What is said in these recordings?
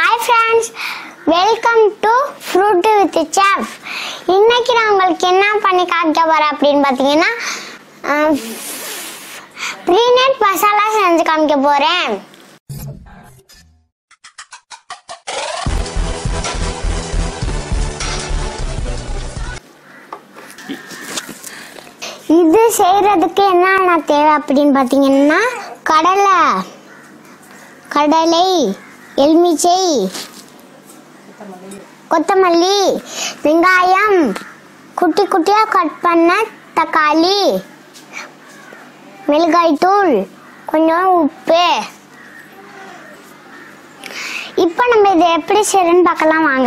hi friends welcome to fruit with chef இன்னைக்கு நான் உங்களுக்கு என்ன பண்ணி காமிக்க போறேன் அப்படின்னு பார்த்தீங்கன்னா ப்ரீநட் மசாலா செஞ்சு காமிக்க போறேன் இது செய்யறதுக்கு என்னென்ன தேவை அப்படின்னு பார்த்தீங்கன்னா கடலை கடலை எலுமிச்சை கொத்தமல்லி வெங்காயம் குட்டி குட்டியாக கட் பண்ண தக்காளி மிளகாய் தூள் கொஞ்சம் உப்பு இப்போ நம்ம இதை எப்படி செய்யறோன்னு பார்க்கலாம் வாங்க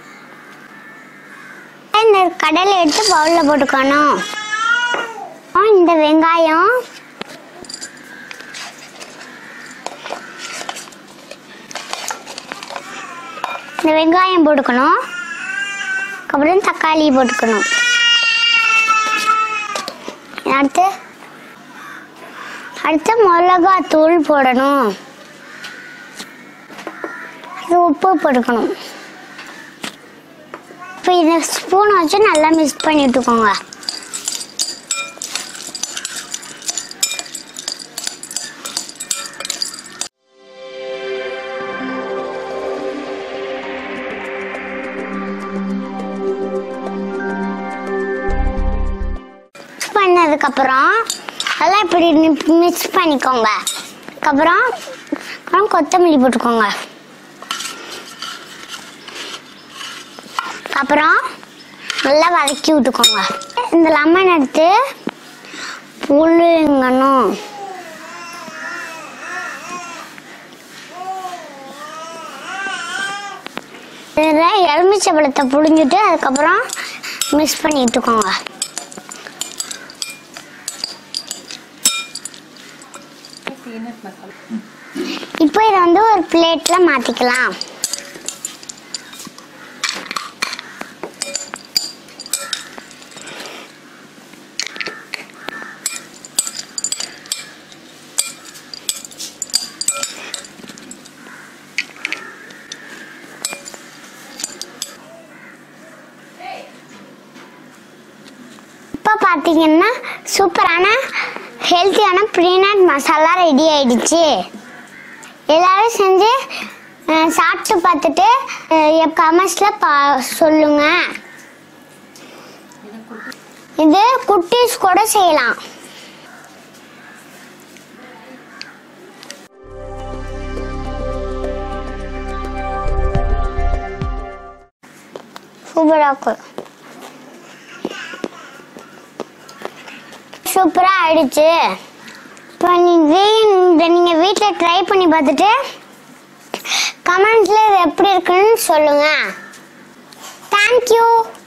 இந்த கடலை எடுத்து பவுலில் போட்டுக்கணும் அப்புறம் இந்த வெங்காயம் இந்த வெங்காயம் போட்டுக்கணும் அப்புறம் தக்காளி போட்டுக்கணும் அடுத்து அடுத்து மிளகா தூள் போடணும் அது உப்பு போட்டுக்கணும் இப்போ இதை ஸ்பூன் வச்சு நல்லா மிக்ஸ் பண்ணி விட்டுக்கோங்க மிக்ஸ் பண்ணதுக்கப்புறம் அதெல்லாம் இப்படி மிக்ஸ் பண்ணிக்கோங்க அதுக்கப்புறம் அப்புறம் கொத்தமல்லி போட்டுக்கோங்க அப்புறம் நல்லா வதக்கி விட்டுக்கோங்க இந்த லெமன் எடுத்து புழுங்கணும் இதில் எலுமிச்சை பழத்தை புழிஞ்சிட்டு அதுக்கப்புறம் மிக்ஸ் பண்ணி விட்டுக்கோங்க இப்போ இதை வந்து ஒரு பிளேட்ல மாத்திக்கலாம் இப்போ பார்த்தீங்கன்னா சூப்பரான ஹெல்த்தியான ப்ரீனட் மசாலா ரெடி ஆயிடுச்சு எல்லாரும் செஞ்சு அஹ், சாப்பிட்டு பார்த்துட்டு கமெண்ட்ஸில் பா சொல்லுங்க இது குட்டீஸ் கூட செய்யலாம் சூப்பராக இருக்கும் சூப்பராக ஆயிடுச்சு இப்போ நீங்கள் இந்த நீங்கள் வீட்டில் ட்ரை பண்ணி பார்த்துட்டு கமெண்ட்ஸில் இது எப்படி இருக்குன்னு சொல்லுங்கள் தேங்க்யூ